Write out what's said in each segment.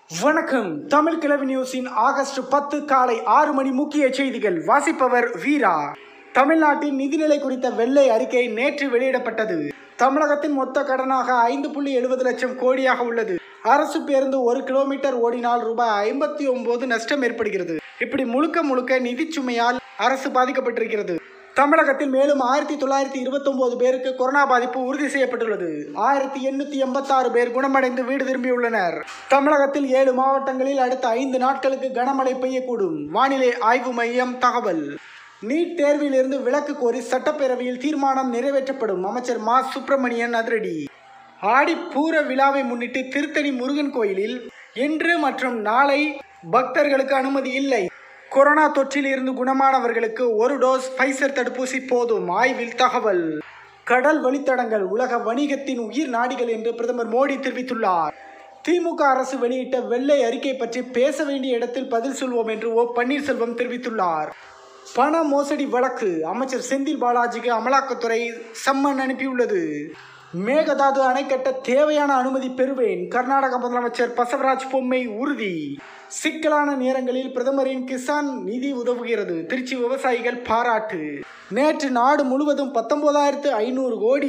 வணக்கம் தமிழ் கிழவி நியூஸின் ஆகஸ்ட் பத்து காலை ஆறு மணி முக்கிய செய்திகள் வாசிப்பவர் வீரா தமிழ்நாட்டின் நிதிநிலை குறித்த வெள்ளை அறிக்கை நேற்று வெளியிடப்பட்டது தமிழகத்தின் மொத்த கடனாக ஐந்து புள்ளி எழுபது லட்சம் கோடியாக உள்ளது அரசு பேருந்து ஒரு கிலோமீட்டர் ஓடினால் ரூபாய் ஐம்பத்தி ஒன்பது நஷ்டம் ஏற்படுகிறது இப்படி முழுக்க முழுக்க நிதி சுமையால் அரசு பாதிக்கப்பட்டிருக்கிறது தமிழகத்தில் மேலும் ஆயிரத்தி தொள்ளாயிரத்தி இருபத்தொன்பது பேருக்கு கொரோனா பாதிப்பு உறுதி செய்யப்பட்டுள்ளது ஆயிரத்தி எண்ணூத்தி எண்பத்தாறு பேர் குணமடைந்து வீடு திரும்பியுள்ளனர் தமிழகத்தில் ஏழு மாவட்டங்களில் அடுத்த ஐந்து நாட்களுக்கு கனமழை பெய்யக்கூடும் வானிலை ஆய்வு மையம் தகவல் நீட் தேர்விலிருந்து விலக்கு கோரி சட்டப்பேரவையில் தீர்மானம் நிறைவேற்றப்படும் அமைச்சர் மா சுப்பிரமணியன் அதிரடி ஆடிப்பூர விழாவை முன்னிட்டு திருத்தணி முருகன் கோயிலில் இன்று மற்றும் நாளை பக்தர்களுக்கு அனுமதி இல்லை கொரோனா தொற்றில் இருந்து குணமானவர்களுக்கு ஒரு டோஸ் பைசர் தடுப்பூசி போதும் ஆய்வில் தகவல் கடல் வழித்தடங்கள் உலக வணிகத்தின் உயிர் நாடிகள் என்று பிரதமர் மோடி தெரிவித்துள்ளார் திமுக அரசு வெளியிட்ட வெள்ளை அறிக்கை பற்றி பேச வேண்டிய இடத்தில் பதில் சொல்வோம் என்று ஓ பன்னீர்செல்வம் தெரிவித்துள்ளார் பண மோசடி வழக்கு அமைச்சர் செந்தில் பாலாஜிக்கு அமலாக்கத்துறை சம்மன் அனுப்பியுள்ளது மேகதாது அணை கட்ட தேவையான அனுமதி பெறுவேன் கர்நாடக முதலமைச்சர் பசவராஜ் பொம்மை உறுதி சிக்கலான நேரங்களில் பிரதமரின் கிசான் நிதி உதவுகிறது திருச்சி விவசாயிகள் பாராட்டு நேற்று நாடு முழுவதும் பத்தொன்பதாயிரத்து ஐநூறு கோடி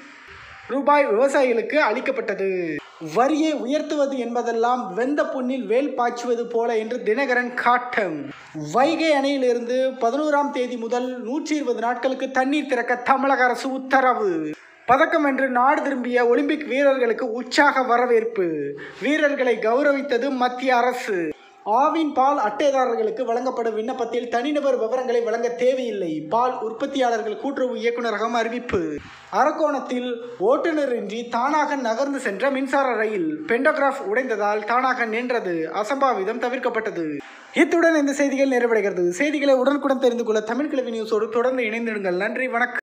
ரூபாய் விவசாயிகளுக்கு அளிக்கப்பட்டது வரியை உயர்த்துவது என்பதெல்லாம் வெந்த புண்ணில் வேல் பாய்ச்சுவது போல என்று தினகரன் காட்டம் வைகை அணையிலிருந்து பதினோராம் தேதி முதல் நூற்றி இருபது நாட்களுக்கு தண்ணீர் திறக்க தமிழக அரசு உத்தரவு பதக்கம் வென்று நாடு திரும்பிய ஒலிம்பிக் வீரர்களுக்கு உற்சாக வரவேற்பு வீரர்களை கௌரவித்தது மத்திய அரசு ஆவின் பால் அட்டைதாரர்களுக்கு வழங்கப்படும் விண்ணப்பத்தில் தனிநபர் விவரங்களை வழங்க தேவையில்லை பால் உற்பத்தியாளர்கள் கூட்டுறவு இயக்குநரகம் அறிவிப்பு அரக்கோணத்தில் ஓட்டுநரின்றி தானாக நகர்ந்து சென்ற மின்சார ரயில் பெண்டோகிராஃப் உடைந்ததால் தானாக நின்றது அசம்பாவிதம் தவிர்க்கப்பட்டது இத்துடன் இந்த செய்திகள் நிறைவடைகிறது செய்திகளை உடனுக்குடன் தெரிந்து கொள்ள தமிழ் கிழவி நியூஸோடு தொடர்ந்து இணைந்திடுங்கள் நன்றி வணக்கம்